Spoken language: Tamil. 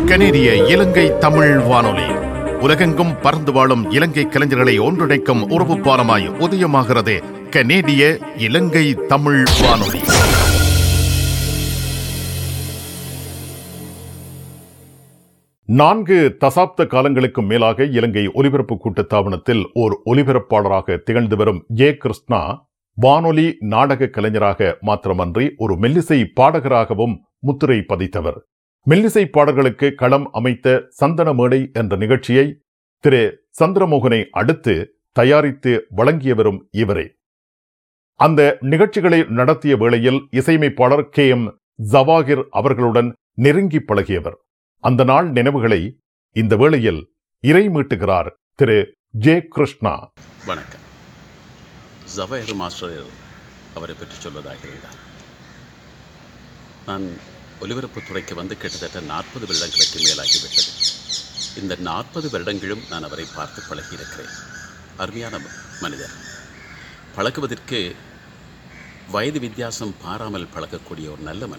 கனேடிய இலங்கை தமிழ் வானொலி உலகெங்கும் பறந்து வாழும் இலங்கை கலைஞர்களை ஒன்றிணைக்கும் உறவு பாலமாய் உதயமாகிறது கனேடிய இலங்கை தமிழ் வானொலி நான்கு தசாப்த காலங்களுக்கு மேலாக இலங்கை ஒலிபரப்பு கூட்டுத்தாபனத்தில் ஓர் ஒலிபரப்பாளராக திகழ்ந்து வரும் ஏ கிருஷ்ணா வானொலி நாடக கலைஞராக மாத்திரமன்றி ஒரு மெல்லிசை பாடகராகவும் முத்திரை பதித்தவர் மெல்லிசை பாடல்களுக்கு களம் அமைத்த சந்தன மேடை என்ற நிகழ்ச்சியை திரு சந்திரமோகனை அடுத்து தயாரித்து வழங்கியவரும் இவரே அந்த நிகழ்ச்சிகளை நடத்திய வேளையில் இசையமைப்பாளர் கே எம் ஜவாகிர் அவர்களுடன் நெருங்கி பழகியவர் அந்த நாள் நினைவுகளை இந்த வேளையில் இறை மீட்டுகிறார் திரு ஜே கிருஷ்ணா வணக்கம் ஜவஹர் மாஸ்டர் அவரை பற்றி சொல்வதாக இருந்தார் நான் ஒலிபரப்புத் துறைக்கு வந்து கிட்டத்தட்ட நாற்பது வருடங்களுக்கு மேலாகிவிட்டது இந்த நாற்பது வருடங்களும் நான் அவரை பார்த்து பழகியிருக்கிறேன் அருமையான ம- மனிதர் பழகுவதற்கு வயது வித்தியாசம் பாராமல் பழகக்கூடிய ஒரு நல்ல மனிதர்